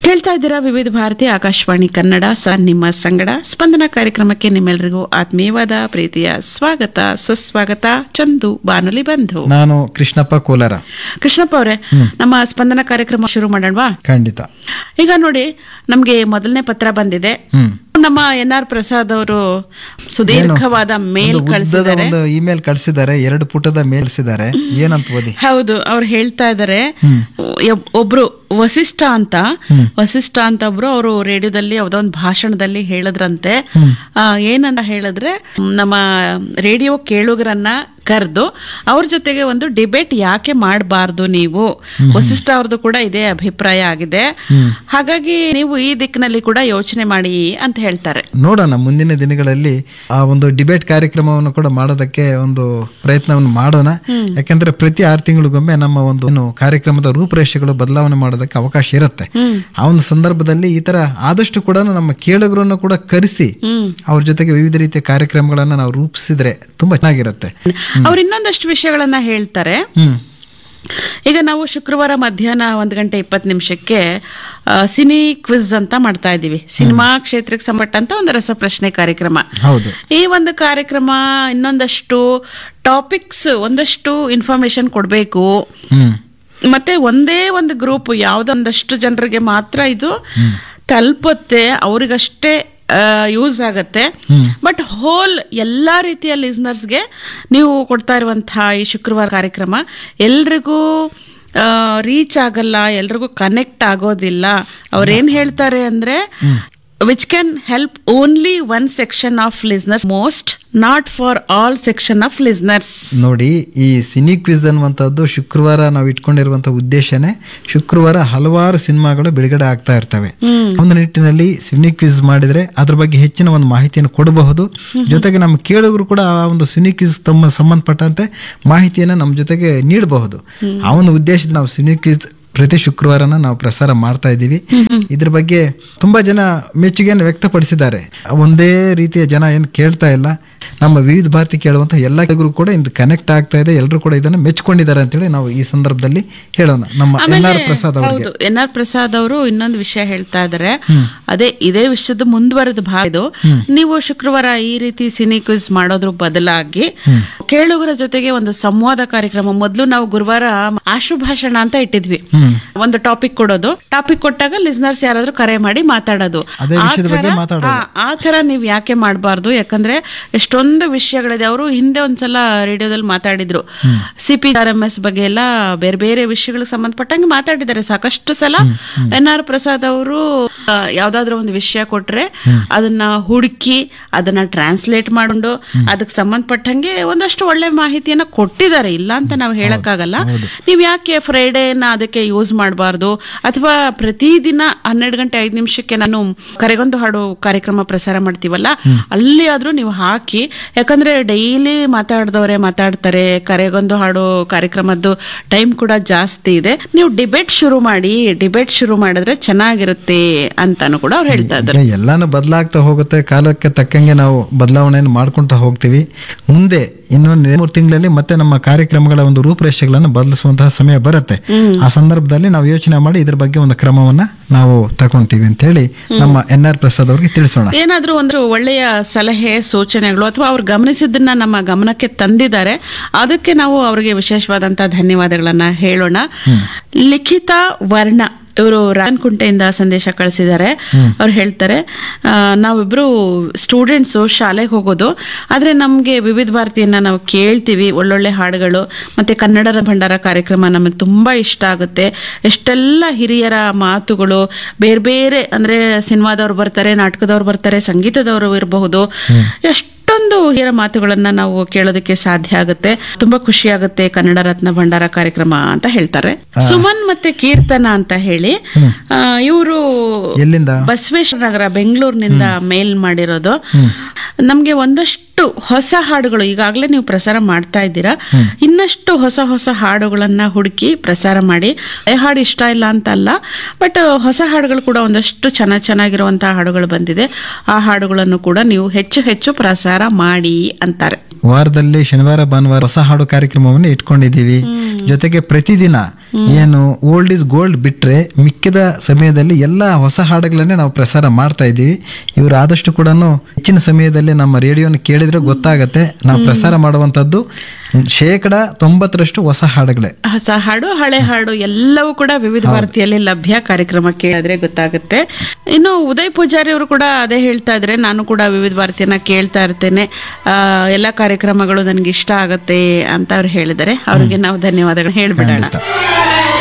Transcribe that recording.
ಕೇಳ್ತಾ ಇದ್ದೀರಾ ವಿವಿಧ ಭಾರತಿ ಆಕಾಶವಾಣಿ ಕನ್ನಡ ಸ ನಿಮ್ಮ ಸಂಗಡ ಸ್ಪಂದನ ಕಾರ್ಯಕ್ರಮಕ್ಕೆ ನಿಮ್ಮೆಲ್ಲರಿಗೂ ಆತ್ಮೀಯವಾದ ಪ್ರೀತಿಯ ಸ್ವಾಗತ ಸುಸ್ವಾಗತ ಚಂದು ಬಾನುಲಿ ಬಂಧು ನಾನು ಕೃಷ್ಣಪ್ಪ ಕೋಲಾರ ಕೃಷ್ಣಪ್ಪ ಅವರೇ ನಮ್ಮ ಸ್ಪಂದನ ಕಾರ್ಯಕ್ರಮ ಶುರು ಮಾಡೋಣವಾ ಖಂಡಿತ ಈಗ ನೋಡಿ ನಮ್ಗೆ ಮೊದಲನೇ ಪತ್ರ ಬಂದಿದೆ ಹ್ಮ್ ನಮ್ಮ ಎನ್ ಆರ್ ಪ್ರಸಾದ್ ಅವರು ಸುದೀರ್ಘವಾದ ಮೇಲ್ ಒಂದು ಉದ್ದದ ಕಳಿಸಿದ್ದಾರೆ ಒಂದು ಇಮೇಲ್ ಕಳಿಸಿದ್ದಾರೆ ಎರಡು ಪುಟದ ಮೇಲ್ಸಿದ್ದಾರೆ ಏನಂತ ಓದಿ ಹೌದು ಅವ್ರು ಹೇಳ್ತಾ ಇದ್ದಾರೆ ಒಬ್- ಒಬ್ರು ವಸಿಷ್ಠ ಅಂತ ವಸಿಷ್ಠ ಅಂತ ಒಬ್ರು ಅವರು ರೇಡಿಯೋದಲ್ಲಿ ಯಾವುದೋ ಒಂದು ಭಾಷಣದಲ್ಲಿ ಹೇಳಿದ್ರಂತೆ ಆ, ಏನಂತ ಹೇಳಿದ್ರೆ ನಮ್ಮ ರೇಡಿಯೋ ಕೇಳುಗರನ್ನ ಕರೆದು ಅವ್ರ ಜೊತೆಗೆ ಒಂದು ಡಿಬೇಟ್ ಯಾಕೆ ಮಾಡಬಾರ್ದು ನೀವು ವಸಿಷ್ಠ ಅವ್ರದ್ದು ಕೂಡ ಇದೇ ಅಭಿಪ್ರಾಯ ಆಗಿದೆ ಹಾಗಾಗಿ ನೀವು ಈ ದಿಕ್ಕಿನಲ್ಲಿ ಕೂಡ ಯೋಚನೆ ಮಾಡಿ ಅಂತ ಹೇಳ್ತಾರೆ ನೋಡೋಣ ಮುಂದಿನ ದಿನಗಳಲ್ಲಿ ಆ ಒಂದು ಡಿಬೇಟ್ ಕಾರ್ಯಕ್ರಮವನ್ನು ಕೂಡ ಮಾಡೋದಕ್ಕೆ ಒಂದು ಪ್ರಯತ್ನವನ್ನು ಮಾಡೋಣ ಯಾಕಂದ್ರೆ ಪ್ರತಿ ಆರು ತಿಂಗಳಿಗೊಮ್ಮೆ ನಮ್ಮ ಒಂದು ಏನು ಕಾರ್ಯಕ್ರಮದ ರೂಪರೇಷೆಗಳು ಬದಲಾವಣೆ ಮಾಡೋದಕ್ಕೆ ಅವಕಾಶ ಇರುತ್ತೆ ಆ ಒಂದು ಸಂದರ್ಭದಲ್ಲಿ ಈ ತರ ಆದಷ್ಟು ಕೂಡ ನಮ್ಮ ಕೇಳುಗರನ್ನು ಕೂಡ ಕರೆಸಿ ಅವ್ರ ಜೊತೆಗೆ ವಿವಿಧ ರೀತಿಯ ಕಾರ್ಯಕ್ರಮಗಳನ್ನ ನಾವು ರೂಪಿಸಿದ್ರೆ ತುಂಬಾ ಚೆನ್ನಾಗಿರುತ್ತೆ ಅವ್ರು ಇನ್ನೊಂದಷ್ಟು ವಿಷಯಗಳನ್ನ ಹೇಳ್ತಾರೆ ಹ್ಮ್ ಈಗ ನಾವು ಶುಕ್ರವಾರ ಮಧ್ಯಾಹ್ನ ಒಂದು ಗಂಟೆ ಇಪ್ಪತ್ತು ನಿಮಿಷಕ್ಕೆ ಆ, ಸಿನಿ ಕ್ವಿಜ್ ಅಂತ ಮಾಡ್ತಾ ಇದ್ದೀವಿ ಸಿನಿಮಾ ಕ್ಷೇತ್ರಕ್ಕೆ ಸಂಬಂಧಪಟ್ಟಂತ ಒಂದು ರಸಪ್ರಶ್ನೆ ಕಾರ್ಯಕ್ರಮ ಹೌದು ಈ ಒಂದು ಕಾರ್ಯಕ್ರಮ ಇನ್ನೊಂದಷ್ಟು ಟಾಪಿಕ್ಸ್ ಒಂದಷ್ಟು ಇನ್ಫಾರ್ಮೇಶನ್ ಕೊಡಬೇಕು ಹ್ಮ್ ಮತ್ತೆ ಒಂದೇ ಒಂದು ಗ್ರೂಪ್ ಯಾವುದೊಂದಷ್ಟು ಜನರಿಗೆ ಮಾತ್ರ ಇದು ತಲುಪುತ್ತೆ ಅವ್ರಿಗಷ್ಟೇ ಯೂಸ್ ಆಗತ್ತೆ ಬಟ್ ಹೋಲ್ ಎಲ್ಲಾ ರೀತಿಯ ಲಿಸ್ನರ್ಸ್ಗೆ ನೀವು ಕೊಡ್ತಾ ಇರುವಂತಹ ಈ ಶುಕ್ರವಾರ ಕಾರ್ಯಕ್ರಮ ಎಲ್ರಿಗೂ ರೀಚ್ ಆಗಲ್ಲ ಎಲ್ರಿಗೂ ಕನೆಕ್ಟ್ ಆಗೋದಿಲ್ಲ ಅವ್ರೇನ್ ಹೇಳ್ತಾರೆ ಅಂದ್ರೆ which can help only one section of listeners most not for all section of listeners ನೋಡಿ ಈ ಸಿನಿ ಕ್ವಿಜ್ ಅನ್ನುವಂಥದ್ದು ಶುಕ್ರವಾರ ನಾವು ಇಟ್ಕೊಂಡಿರುವಂತ ಉದ್ದೇಶನೇ ಶುಕ್ರವಾರ ಹಲವಾರು ಸಿನಿಮಾಗಳು ಬಿಡುಗಡೆ ಆಗ್ತಾ ಇರ್ತವೆ ಒಂದು ನಿಟ್ಟಿನಲ್ಲಿ ಸಿನಿ ಕ್ವಿಜ್ ಮಾಡಿದ್ರೆ ಅದ್ರ ಬಗ್ಗೆ ಹೆಚ್ಚಿನ ಒಂದು ಮಾಹಿತಿಯನ್ನು ಕೊಡಬಹುದು ಜೊತೆಗೆ ನಮ್ಮ ಕೇಳುಗರು ಕೂಡ ಆ ಒಂದು ಸಿನಿ ಕ್ವಿಜ್ ತಮ್ಮ ಸಂಬಂಧಪಟ್ಟಂತೆ ಮಾಹಿತಿಯನ್ನು ನಮ್ಮ ಜೊತೆಗೆ ನೀಡಬಹುದು ಆ ಒಂದು ಉದ್ದೇಶದ ನಾವು ಸಿನಿ ಕ್ವಿಜ್ ಪ್ರತಿ ಶುಕ್ರವಾರನ ನಾವು ಪ್ರಸಾರ ಮಾಡ್ತಾ ಇದ್ದೀವಿ ಇದ್ರ ಬಗ್ಗೆ ತುಂಬಾ ಜನ ಮೆಚ್ಚುಗೆಯನ್ನು ವ್ಯಕ್ತಪಡಿಸಿದ್ದಾರೆ ಒಂದೇ ರೀತಿಯ ಜನ ಏನು ಕೇಳ್ತಾ ಇಲ್ಲ ನಮ್ಮ ವಿವಿಧ ಭಾರತಿ ಕೇಳುವಂತ ಎಲ್ಲ ಕೇಳುಗರು ಕೂಡ ಇದು ಕನೆಕ್ಟ್ ಆಗ್ತಾ ಇದೆ ಎಲ್ಲರೂ ಕೂಡ ಇದನ್ನ ಮೆಚ್ಕೊಂಡಿದ್ದಾರೆ ಅಂತೇಳಿ ನಾವು ಈ ಸಂದರ್ಭದಲ್ಲಿ ಹೇಳೋಣ ನಮ್ಮ ಎನ್ ಆರ್ ಪ್ರಸಾದ್ ಅವರಿಗೆ ಹೌದು ಎನ್ ಆರ್ ಪ್ರಸಾದ್ ಅವರು ಇನ್ನೊಂದು ವಿಷಯ ಹೇಳ್ತಾ ಇದ್ದಾರೆ ಅದೇ ಇದೇ ವಿಷಯದ ಮುಂದುವರೆದ ಭಾಗ ಇದು ನೀವು ಶುಕ್ರವಾರ ಈ ರೀತಿ ಸಿನಿ ಕ್ವಿಜ್ ಮಾಡೋದ್ರ ಬದಲಾಗಿ ಕೇಳುಗರ ಜೊತೆಗೆ ಒಂದು ಸಂವಾದ ಕಾರ್ಯಕ್ರಮ ಮೊದಲು ನಾವು ಗುರುವಾರ ಆಶು ಭಾಷಣ ಅಂತ ಇಟ್ಟಿದ್ವಿ ಒಂದು ಟಾಪಿಕ್ ಕೊಡೋದು ಟಾಪಿಕ್ ಕೊಟ್ಟಾಗ ಲಿಸ್ನರ್ಸ್ ಯಾರಾದ್ರೂ ಕರೆ ಮಾಡಿ ಮಾತಾಡೋದು ಅದೇ ಆ ವಿಷಯದ ಬಗ್ಗೆ ಥರ- ಮಾತಾಡೋದು. ಆ, ಆ ತರ ನೀವು ಯಾಕೆ ಮಾಡಬಾರ್ದು ಯಾಕಂದ್ರೆ ಎಷ್ಟೊಂದು ವಿಷಯಗಳಿದೆ ಅವರು ಹಿಂದೆ ಒಂದ್ಸಲ ರೇಡಿಯೋದಲ್ಲಿ ಮಾತಾಡಿದ್ರು C P R M S ಬಗ್ಗೆ ಎಲ್ಲ ಬೇರೆ ಬೇರೆ ವಿಷಯಗಳಿಗೆ ಸಂಬಂಧಪಟ್ಟಂಗೆ ಮಾತಾಡಿದ್ದಾರೆ ಸಾಕಷ್ಟು ಸಲ ಎನ್ ಆರ್ ಪ್ರಸಾದ್ ಅವರು ಆ, ಯಾವ್ದಾದ್ರು ಒಂದು ವಿಷಯ ಕೊಟ್ರೆ ಅದನ್ನ ಹುಡುಕಿ ಅದನ್ನ ಟ್ರಾನ್ಸ್ಲೇಟ್ ಮಾಡ್ಕೊಂಡು ಅದಕ್ಕೆ ಸಂಬಂಧಪಟ್ಟಂಗೆ ಒಂದಷ್ಟು ಒಳ್ಳೆ ಮಾಹಿತಿಯನ್ನ ಕೊಟ್ಟಿದ್ದಾರೆ ಇಲ್ಲ ಅಂತ ನಾವು ಹೇಳಕ್ಕಾಗಲ್ಲ ನೀವ್ ಯಾಕೆ ಫ್ರೈಡೇನ ಅದಕ್ಕೆ ಯೂಸ್ ಮಾಡಬಾರ್ದು ಅಥವಾ ಪ್ರತಿದಿನ ಹನ್ನೆರಡು ಗಂಟೆ ಐದು ನಿಮಿಷಕ್ಕೆ ನಾನು ಕರೆಗೊಂದು ಹಾಡು ಕಾರ್ಯಕ್ರಮ ಪ್ರಸಾರ ಮಾಡ್ತೀವಲ್ಲ ಅಲ್ಲಿ ಆದ್ರೂ ನೀವು ಹಾಕಿ ಯಾಕಂದ್ರೆ ಡೈಲಿ ಮಾತಾಡ್ದವ್ರೆ ಮಾತಾಡ್ತಾರೆ ಕರೆಗೊಂದು ಹಾಡು ಕಾರ್ಯಕ್ರಮದ್ದು ಟೈಮ್ ಕೂಡ ಜಾಸ್ತಿ ಇದೆ ನೀವು ಡಿಬೇಟ್ ಶುರು ಮಾಡಿ ಡಿಬೇಟ್ ಶುರು ಮಾಡಿದ್ರೆ ಚೆನ್ನಾಗಿರುತ್ತೆ ಅಂತಾನು ಕೂಡ ಅವ್ರು ಹೇಳ್ತಾ ಇದ್ದಾರೆ ಈಗ ಎಲ್ಲಾನು ಬದಲಾಗ್ತಾ ಹೋಗುತ್ತೆ ಕಾಲಕ್ಕೆ ತಕ್ಕಂಗೆ ನಾವು ಬದಲಾವಣೆಯನ್ನು ಮಾಡ್ಕೊಂತ ಹೋಗ್ತೀವಿ ಮುಂದೆ ಇನ್ನೊಂದು ಮೂರು ತಿಂಗಳಲ್ಲಿ ಮತ್ತೆ ನಮ್ಮ ಕಾರ್ಯಕ್ರಮಗಳ ಒಂದು ರೂಪರೇಷೆಗಳನ್ನು ಬದಲಿಸುವಂತಹ ಸಮಯ ಬರುತ್ತೆ ಆ ಸಂದರ್ಭದಲ್ಲಿ ನಾವು ಯೋಚನೆ ಮಾಡಿ ಇದ್ರ ಬಗ್ಗೆ ಒಂದು ಕ್ರಮವನ್ನ ನಾವು ತಗೊಂತೀವಿ ಅಂತ ಹೇಳಿ ನಮ್ಮ ಎನ್ ಆರ್ ಪ್ರಸಾದ್ ಅವರಿಗೆ ತಿಳಿಸೋಣ ಏನಾದ್ರೂ ಒಂದು ಒಳ್ಳೆಯ ಸಲಹೆ ಸೂಚನೆಗಳು ಅಥವಾ ಅವ್ರು ಗಮನಿಸಿದ್ದನ್ನ ನಮ್ಮ ಗಮನಕ್ಕೆ ತಂದಿದ್ದಾರೆ ಅದಕ್ಕೆ ನಾವು ಅವರಿಗೆ ವಿಶೇಷವಾದಂತ ಧನ್ಯವಾದಗಳನ್ನ ಹೇಳೋಣ ಲಿಖಿತ ವರ್ಣ ಇವರು ರಾಯನ್ಕುಂಟೆಯಿಂದ ಸಂದೇಶ ಕಳಿಸಿದ್ದಾರೆ ಅವ್ರು ಹೇಳ್ತಾರೆ ಆ, ನಾವಿಬ್ರು ಸ್ಟೂಡೆಂಟ್ಸು ಶಾಲೆಗೆ ಹೋಗೋದು ಆದ್ರೆ ನಮ್ಗೆ ವಿವಿಧ ಭಾರತಿಯನ್ನ ನಾವು ಕೇಳ್ತೀವಿ ಒಳ್ಳೊಳ್ಳೆ ಹಾಡುಗಳು ಮತ್ತೆ ಕನ್ನಡದ ಭಂಡಾರ ಕಾರ್ಯಕ್ರಮ ನಮಗೆ ತುಂಬಾ ಇಷ್ಟ ಆಗುತ್ತೆ ಎಷ್ಟೆಲ್ಲ ಹಿರಿಯರ ಮಾತುಗಳು ಬೇರೆ ಬೇರೆ ಅಂದ್ರೆ ಸಿನಿಮಾದವ್ರು ಬರ್ತಾರೆ ನಾಟಕದವ್ರು ಬರ್ತಾರೆ ಸಂಗೀತದವರು ಇರಬಹುದು ಎಷ್ಟೊಂದು ಹಿರಿಯರ ಮಾತುಗಳನ್ನ ನಾವು ಕೇಳೋದಕ್ಕೆ ಸಾಧ್ಯ ಆಗುತ್ತೆ ತುಂಬಾ ಖುಷಿ ಆಗುತ್ತೆ ಕನ್ನಡ ರತ್ನ ಭಂಡಾರ ಕಾರ್ಯಕ್ರಮ ಅಂತ ಹೇಳ್ತಾರೆ ಸುಮನ್ ಮತ್ತೆ ಕೀರ್ತನ ಅಂತ ಹೇಳಿ ಇವರು ಎಲ್ಲಿಂದ ಬಸವೇಶ್ವರ ನಗರ ಬೆಂಗಳೂರಿನಿಂದ ಮೇಲ್ ಮಾಡಿರೋದು ನಮ್ಗೆ ಒಂದಷ್ಟು ಹೊಸ ಹಾಡುಗಳು ಈಗಾಗಲೇ ನೀವು ಪ್ರಸಾರ ಮಾಡ್ತಾ ಇದ್ದೀರಾ ಇನ್ನಷ್ಟು ಹೊಸ ಹೊಸ ಹಾಡುಗಳನ್ನ ಹುಡುಕಿ ಪ್ರಸಾರ ಮಾಡಿ ಹಳೆ ಹಾಡು ಇಷ್ಟ ಇಲ್ಲ ಅಂತ ಅಲ್ಲ ಬಟ್ ಹೊಸ ಹಾಡುಗಳು ಕೂಡ ಒಂದಷ್ಟು ಚೆನ್ನಾಗಿ ಚೆನ್ನಾಗಿರುವಂತಹ ಹಾಡುಗಳು ಬಂದಿದೆ ಆ ಹಾಡುಗಳನ್ನು ಕೂಡ ನೀವು ಹೆಚ್ಚು ಹೆಚ್ಚು ಪ್ರಸಾರ ಮಾಡಿ ಅಂತಾರೆ ವಾರದಲ್ಲಿ ಶನಿವಾರ ಭಾನುವಾರ ಹೊಸ ಹಾಡು ಕಾರ್ಯಕ್ರಮವನ್ನು ಇಟ್ಕೊಂಡಿದ್ದೀವಿ ಜೊತೆಗೆ ಪ್ರತಿದಿನ ಏನು ಓಲ್ಡ್ ಇಸ್ ಗೋಲ್ಡ್ ಬಿಟ್ರೆ ಮಿಕ್ಕಿದ ಸಮಯದಲ್ಲಿ ಎಲ್ಲ ಹೊಸ ಹಾಡುಗಳನ್ನೇ ನಾವು ಪ್ರಸಾರ ಮಾಡ್ತಾ ಇದ್ದೀವಿ ಇವರು ಆದಷ್ಟು ಕೂಡ ಹೆಚ್ಚಿನ ಸಮಯದಲ್ಲಿ ನಮ್ಮ ರೇಡಿಯೋನ ಕೇಳಿದ್ರೆ ಗೊತ್ತಾಗತ್ತೆ ನಾವು ಪ್ರಸಾರ ಮಾಡುವಂಥದ್ದು ಶೇಕಡ ತೊಂಬತ್ತರಷ್ಟು ಹೊಸ ಹಾಡುಗಳೇ ಹೊಸ ಹಾಡು ಹಳೆ ಹಾಡು ಎಲ್ಲವೂ ಕೂಡ ವಿವಿಧ ಭಾರತಿಯಲ್ಲಿ ಲಭ್ಯ ಕಾರ್ಯಕ್ರಮ ಕೇಳಿದ್ರೆ ಗೊತ್ತಾಗುತ್ತೆ ಇನ್ನು ಉದಯ್ ಪೂಜಾರಿ ಅವರು ಕೂಡ ಅದೇ ಹೇಳ್ತಾ ಇದ್ರೆ ನಾನು ಕೂಡ ವಿವಿಧ ಭಾರತಿಯನ್ನ ಕೇಳ್ತಾ ಇರ್ತೇನೆ ಆ, ಎಲ್ಲ ಕಾರ್ಯಕ್ರಮಗಳು ನನಗೆ ಇಷ್ಟ ಆಗುತ್ತೆ ಅಂತ ಅವ್ರು ಹೇಳಿದ್ದಾರೆ ಅವ್ರಿಗೆ ನಾವು ಧನ್ಯವಾದಗಳು ಹೇಳ್ಬಿಡೋಣ ಖಂಡಿತ.